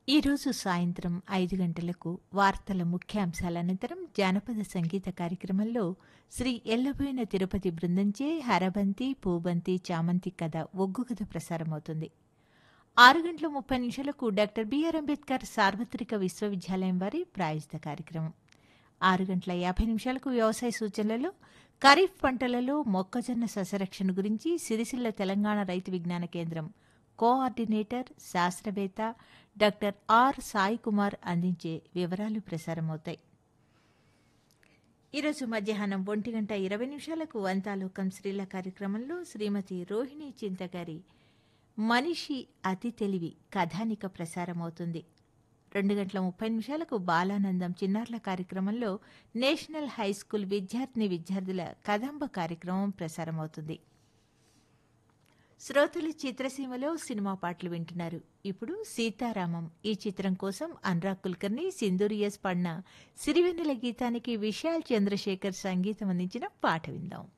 ఈరోజు సాయంత్రం ఐదు గంటలకు వార్తల ముఖ్యాంశాల అనంతరం జానపద సంగీత కార్యక్రమంలో శ్రీ ఎల్లబోయిన తిరుపతి బృందంచే హరబంతి పూబంతి చామంతి కథ ఒగ్గు కథ ప్రసారమవుతుంది ఆరు గంటల ముప్పై నిమిషాలకు డాక్టర్ బిఆర్ అంబేద్కర్ సార్వత్రిక విశ్వవిద్యాలయం వారి ప్రాయోజిత కార్యక్రమం ఆరు గంటల యాభై నిమిషాలకు వ్యవసాయ సూచనలలో ఖరీఫ్ పంటలలో మొక్కజొన్న సస్యరక్షణ గురించి సిరిసిల్ల తెలంగాణ రైతు విజ్ఞాన కేంద్రం కోఆర్డినేటర్ శాస్త్రవేత్త డాక్టర్ ఆర్ సాయి కుమార్ అందించే వివరాలు ప్రసారమవుతాయి ఈరోజు మధ్యాహ్నం ఒంటి గంట ఇరవై నిమిషాలకు వంతాలోకం శ్రీల కార్యక్రమంలో శ్రీమతి రోహిణి చింతగారి మనిషి అతి తెలివి కథానిక ప్రసారమవుతుంది రెండు గంటల ముప్పై నిమిషాలకు బాలానందం చిన్నారుల కార్యక్రమంలో నేషనల్ హై స్కూల్ విద్యార్థిని విద్యార్థుల కదంబ కార్యక్రమం ప్రసారమవుతుంది శ్రోతలు చిత్రసీమలో సినిమా పాటలు వింటున్నారు ఇప్పుడు సీతారామం ఈ చిత్రం కోసం అనురాగ్ కుల్కర్ని సింధూరియస్ పడిన సిరివెన్నెల గీతానికి విశాల్ చంద్రశేఖర్ సంగీతం అందించిన పాట విందాం